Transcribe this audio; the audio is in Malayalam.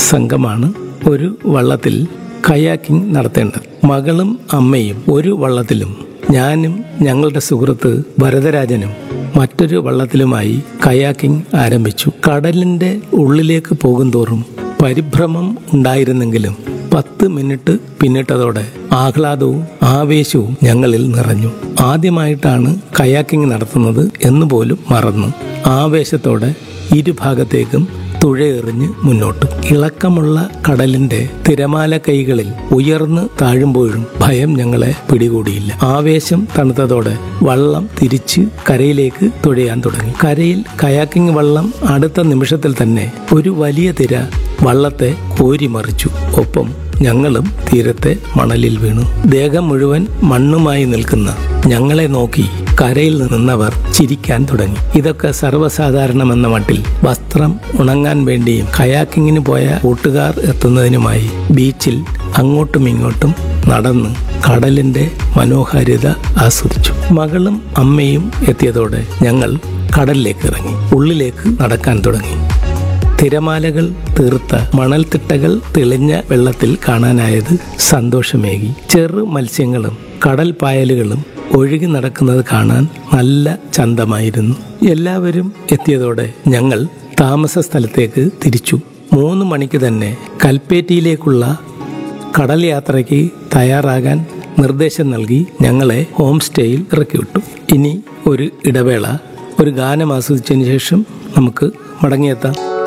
സംഘമാണ് ഒരു വള്ളത്തിൽ കയാക്കിംഗ് നടത്തേണ്ടത് മകളും അമ്മയും ഒരു വള്ളത്തിലും ഞാനും ഞങ്ങളുടെ സുഹൃത്ത് ഭരതരാജനും മറ്റൊരു വള്ളത്തിലുമായി കയാക്കിംഗ് ആരംഭിച്ചു കടലിന്റെ ഉള്ളിലേക്ക് പോകുന്തോറും പരിഭ്രമം ഉണ്ടായിരുന്നെങ്കിലും പത്ത് മിനിറ്റ് പിന്നിട്ടതോടെ ആഹ്ലാദവും ആവേശവും ഞങ്ങളിൽ നിറഞ്ഞു ആദ്യമായിട്ടാണ് കയാക്കിംഗ് നടത്തുന്നത് എന്ന് പോലും മറന്നു ആവേശത്തോടെ ഇരുഭാഗത്തേക്കും തുഴയെറിഞ്ഞ് മുന്നോട്ട് ഇളക്കമുള്ള കടലിന്റെ തിരമാല കൈകളിൽ ഉയർന്ന് താഴുമ്പോഴും ഭയം ഞങ്ങളെ പിടികൂടിയില്ല ആവേശം തണുത്തതോടെ വള്ളം തിരിച്ച് കരയിലേക്ക് തുഴയാൻ തുടങ്ങി കരയിൽ കയാക്കിംഗ് വള്ളം അടുത്ത നിമിഷത്തിൽ തന്നെ ഒരു വലിയ തിര വള്ളത്തെ കോരിമറിച്ചു ഒപ്പം ഞങ്ങളും തീരത്തെ മണലിൽ വീണു ദേഹം മുഴുവൻ മണ്ണുമായി നിൽക്കുന്ന ഞങ്ങളെ നോക്കി കരയിൽ നിന്നവർ ചിരിക്കാൻ തുടങ്ങി ഇതൊക്കെ സർവ്വസാധാരണമെന്ന മട്ടിൽ വസ്ത്രം ഉണങ്ങാൻ വേണ്ടിയും കയാക്കിങ്ങിന് പോയ കൂട്ടുകാർ എത്തുന്നതിനുമായി ബീച്ചിൽ അങ്ങോട്ടും ഇങ്ങോട്ടും നടന്ന് കടലിന്റെ മനോഹാരിത ആസ്വദിച്ചു മകളും അമ്മയും എത്തിയതോടെ ഞങ്ങൾ കടലിലേക്ക് ഇറങ്ങി ഉള്ളിലേക്ക് നടക്കാൻ തുടങ്ങി തിരമാലകൾ തീർത്ത മണൽത്തിട്ടകൾ തെളിഞ്ഞ വെള്ളത്തിൽ കാണാനായത് സന്തോഷമേകി ചെറു മത്സ്യങ്ങളും കടൽ പായലുകളും ഒഴുകി നടക്കുന്നത് കാണാൻ നല്ല ചന്തമായിരുന്നു എല്ലാവരും എത്തിയതോടെ ഞങ്ങൾ താമസ സ്ഥലത്തേക്ക് തിരിച്ചു മൂന്ന് മണിക്ക് തന്നെ കൽപ്പേറ്റിയിലേക്കുള്ള കടൽ യാത്രയ്ക്ക് തയ്യാറാകാൻ നിർദ്ദേശം നൽകി ഞങ്ങളെ ഹോം സ്റ്റേയിൽ ഇറക്കി വിട്ടു ഇനി ഒരു ഇടവേള ഒരു ഗാനം ആസ്വദിച്ചതിന് ശേഷം നമുക്ക് മടങ്ങിയെത്താം